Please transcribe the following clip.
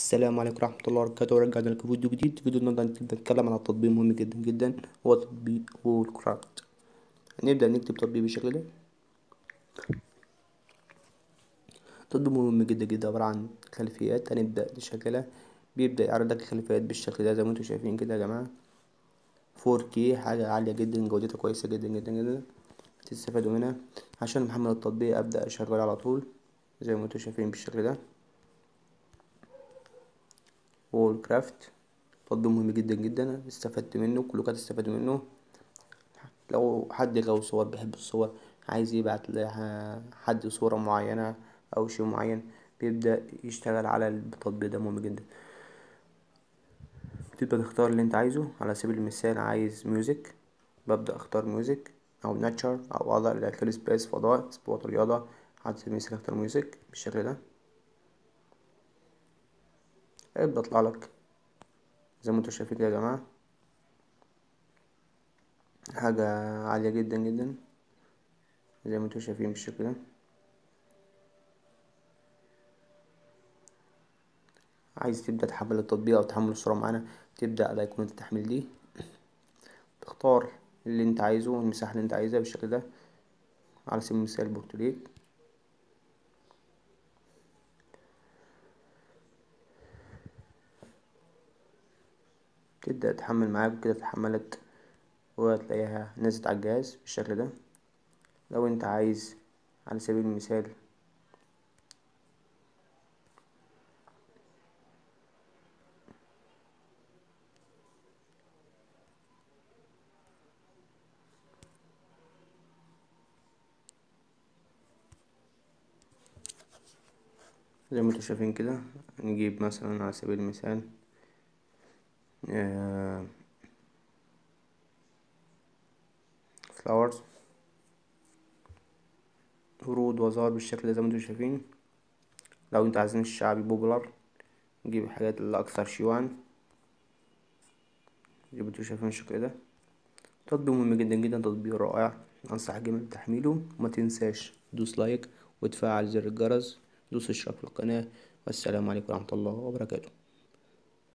السلام عليكم ورحمة الله وبركاته ورجعنا لكم فيديو جديد فيديو النهاردة هنبدأ نتكلم عن تطبيق مهم جدا جدا هو تطبيق وول كرافت هنبدأ نكتب تطبيق بالشكل ده تطبيق مهم جدا جدا عبارة عن خلفيات هنبدأ نشغلها بيبدأ يعرض لك الخلفيات بالشكل ده زي ما انتم شايفين كده يا جماعة فور كي حاجة عالية جدا جودتها كويسة جدا جدا جدا تستفادوا منها عشان محمل التطبيق أبدأ أشغله على طول زي ما انتم شايفين بالشكل ده وول كرافت تطبيق مهم جدا جدا استفدت منه كلكم هتستفادوا منه لو حد غاوي صور بيحب الصور عايز يبعت لحد صورة معينة أو شيء معين بيبدأ يشتغل على التطبيق ده مهم جدا بتبدأ تختار اللي انت عايزه على سبيل المثال عايز ميوزك ببدأ اختار ميوزك أو ناتشر أو أضع إلى سبيس فضاء سبوت رياضة على سبيل المثال اختار ميوزك بالشكل ده هيبدأ يطلع لك زي ما انتوا شايفين كده يا جماعة حاجة عالية جدا جدا زي ما انتوا شايفين بالشكل ده عايز تبدأ تحمل التطبيق أو تحمل الصورة معانا تبدأ على أيقونة التحميل دي تختار اللي انت عايزه المساحة اللي انت عايزها بالشكل ده على سبيل المثال بورتريت تبدأ تحمل معاك كده اتحملت وهتلاقيها نزلت على الجهاز بالشكل ده لو انت عايز على سبيل المثال زي ما انتوا شايفين كده نجيب مثلا على سبيل المثال فلاورز ورود وزهر بالشكل ده زي ما انتوا شايفين لو انتوا عايزين الشعبي بوبولار نجيب الحاجات اللي اكثر شيوعا زي ما انتوا شايفين الشكل ده تطبيق مهم جدا جدا تطبيق رائع انصحك جدا بتحميله وما تنساش دوس لايك وتفعل زر الجرس دوس اشتراك في القناة والسلام عليكم ورحمة الله وبركاته